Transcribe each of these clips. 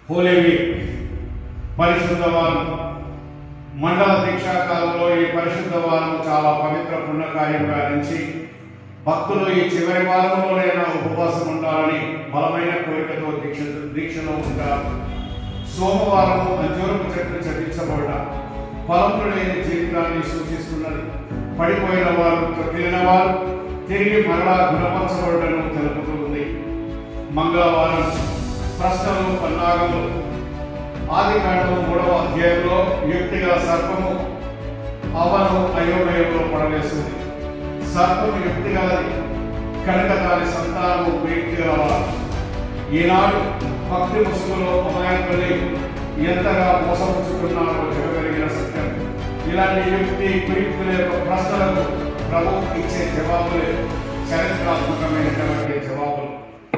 Holi week పరిశుద్ధ వారం మండల దీక్షా కాలంలో ఈ పరిశుద్ధ వారం చాలా పవిత్ర పుణ్యకార్యంగా నుంచి భక్తులు ఈ చివరి వారంలోనైనా ఉపవాసం ఉండాలని బలమైన కోరికతో దీక్ష దీక్షలో ఉంటారు సోమవారం అంజూరపు చెట్టు చట్టించబడ్డ ఫలములు లేని జీవితాన్ని సూచిస్తున్నది పడిపోయిన వారు తొట్టిన వారు తిరిగి మరలా గుణపరచబడను తెలుపుతుంది మంగళవారం ప్రశ్నలు పన్నాగములు ఆది కాండము మూడవ అధ్యాయంలో యుక్తిగా సర్పము అవను అయోమయంలో పడవేస్తుంది సర్పము యుక్తి గలది కనుక దాని సంతానము వ్యక్తి గలవారు ఈనాడు భక్తి ముసుగులో అమాయకుని ఎంతగా మోసపుచ్చుకున్నారో జగగలిగిన సత్యం ఇలాంటి యుక్తి కుయుక్తుల యొక్క ప్రశ్నలకు ప్రభు ఇచ్చే జవాబులే చరిత్రాత్మకమైనటువంటి జవాబులు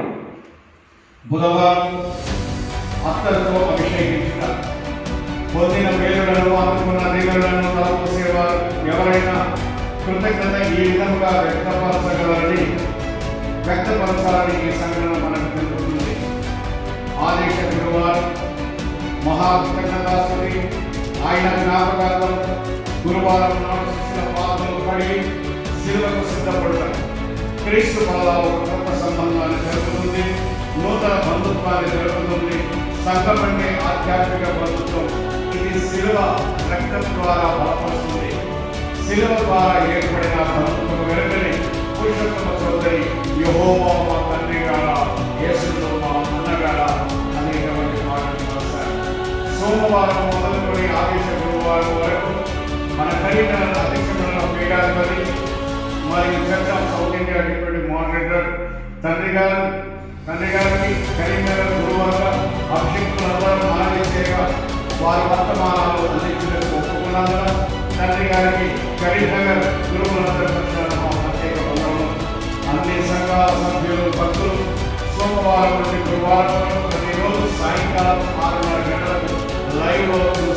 బుధవారం అత్తలతో అభిషేకించుట పొందిన పేరులను అందుకున్న దిగులను తలపోసేవారు ఎవరైనా కృతజ్ఞత ఈ విధంగా వ్యక్తపరచగలరని వ్యక్తపరచాలని ఈ సంఘటన మనకు తెలుపుతుంది ఆదేశ గురువారం మహాకృతజ్ఞతాస్తుతి ఆయన జ్ఞాపకార్థం గురువారం నాడు శిష్యుల పాదములు పడి శిలువకు సిద్ధపడతారు క్రీస్తు వల్ల ఒక కొత్త సంబంధాన్ని జరుపుతుంది నూతన బంధుత్వాన్ని జరుపుతుంది సంఘం అంటే ఆధ్యాత్మిక బంధుత్వం ఇది శిలువ రక్తం ద్వారా బలపరుస్తుంది శిలువ ద్వారా ఏర్పడిన బంధుత్వం వెనుకని పురుషోత్తమ చౌదరి యహోవా మా తండ్రి గారా యేసులో మా అన్నగారా అనేకమంది మాటలు రాశారు సోమవారం మొదలుకొని ఆదేశ గురువారం వరకు మన కరీంనగర్ అధ్యక్షుడు పీఠాధిపతి మరియు church of south India deputy moderator తండ్రి గారు తండ్రి గారికి కరీంనగర్ గురువర్గ అభిషిక్తులందరూ మనవి చేయగా వారి వర్తమానాలు అందించడానికి ఒప్పుకున్నందున తండ్రి గారికి కరీంనగర్ గురువులందరి పక్షాన మా ప్రత్యేక వందనములు అన్ని సంఘాల సభ్యులు భక్తులు సోమవారం నుండి గురువారం వరకు ప్రతిరోజు సాయంకాలం ఆరున్నర గంటలకు లైవ్ లో